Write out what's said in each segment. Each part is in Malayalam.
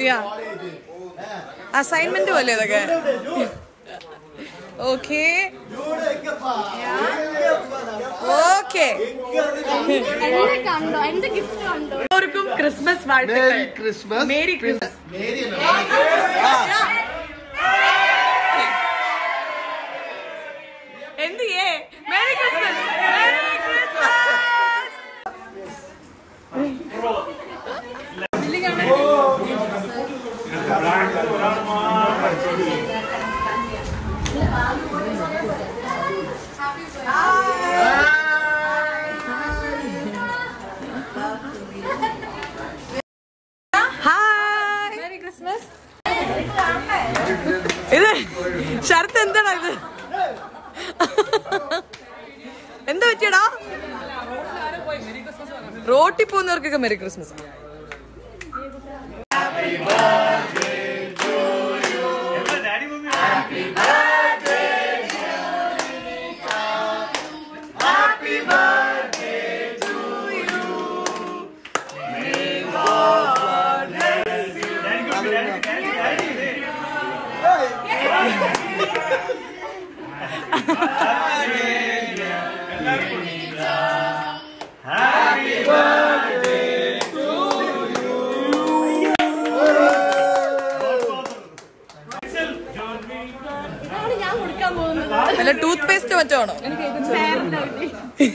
യാ അസൈൻമെന്റ് പോലെ ഇതൊക്കെ ഓക്കെ ഓക്കെ എന്റെ കണ്ടോ എന്റെ ഗിഫ്റ്റ് കണ്ടോ എല്ലാവർക്കും ക്രിസ്മസ് വാഴ്ത്തുക്കൾ മേരി ക്രിസ്മസ് മേരി ക്രിസ്മസ് എന്ത് ഏ merry Christmas merry Christmas hi merry Christmas ഇത് ഷർത്ത് എന്താടാ ഇത് എന്താ പറ്റിയടാ റോട്ടിൽ പോകുന്നവർക്കൊക്കെ മെരി ക്രിസ്മസ് അതാണ് ഞാൻ കൊടുക്കാൻ പോകുന്നത് അല്ല ടൂത്ത് പേസ്റ്റ് മറ്റോ ആണോ പേരന്റെ കുട്ടി.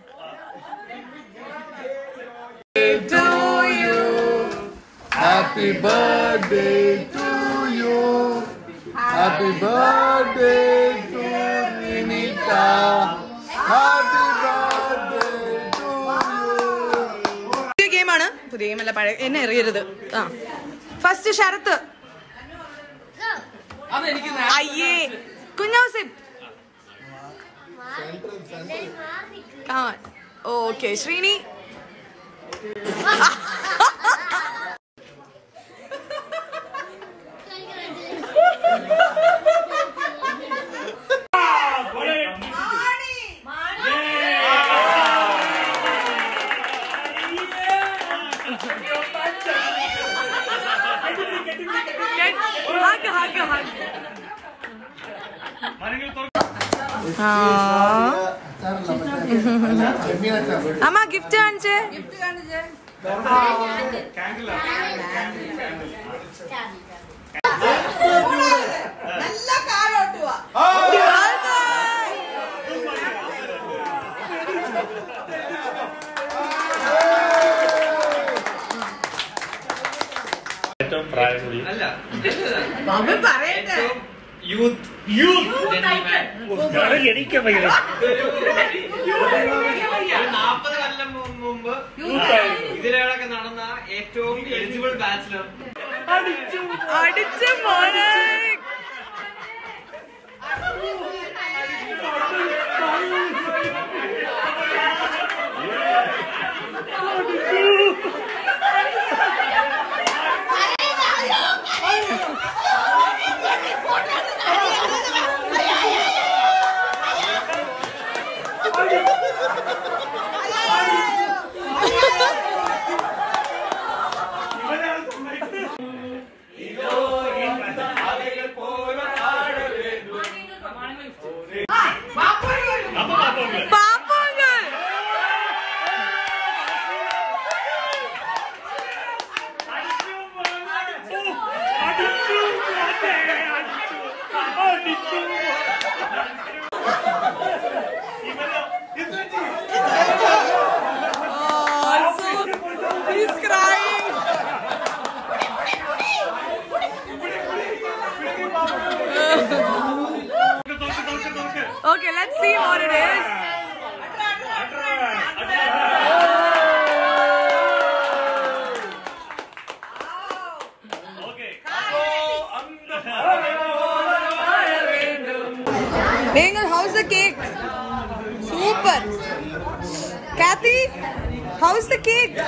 Happy birthday to you happy birthday to Rinitha happy birthday to you പുതിയ ഗെയിമാണ് പുതിയ ഗെയിം അല്ല പഴയ എന്നെ എറിയരുത് ആ ഫസ്റ്റ് ശരത്ത് അയ്യേ കുഞ്ഞോസിപ്പ് okay Sreeni hug hug hug അമ്മ ഗിഫ്റ്റ് കാണിച്ചേ ഏറ്റവും പ്രായം കൂടി യൂത്ത് എനിക്ക് ഭയങ്കര നാപ്പത് കൊല്ലം മു- മുമ്പ് ഇതിലൊക്കെ നടന്ന ഏറ്റവും എലിജിബിൾ ബാച്ചിലർ അടിച്ച മോനെ പാപ്പോങ്ങൾ He's crying. Okay, let's see what it is. Bengal, how's the cake? Super. Kathy, how's the cake?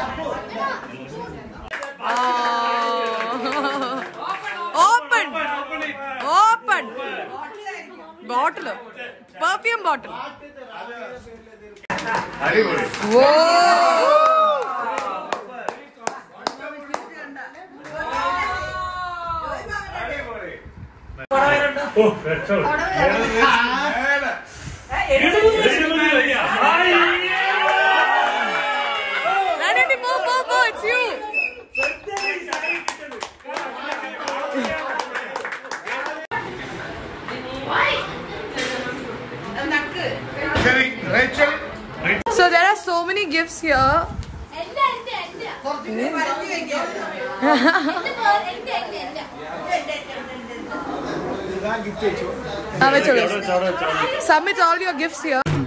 Ah. Open. Open. Bottle. Perfume bottle. അടിപൊളി Whoa. ഓ രക്ഷപ്പെട്ടു എഴുപത് വരിക. അയ്യോ. Randy, പോ പോ പോ it's you ശരി Rachel so there are so many gifts here എന്റെ എന്റെ എന്റെ എന്റെ പേർ എന്റെ എന്റെ എന്റെ ആ, വെച്ചോളൂ. അവിടെ വെച്ചോ, അവിടെ വെച്ചോ, അവിടെ വെച്ചോ. submit all your gifts here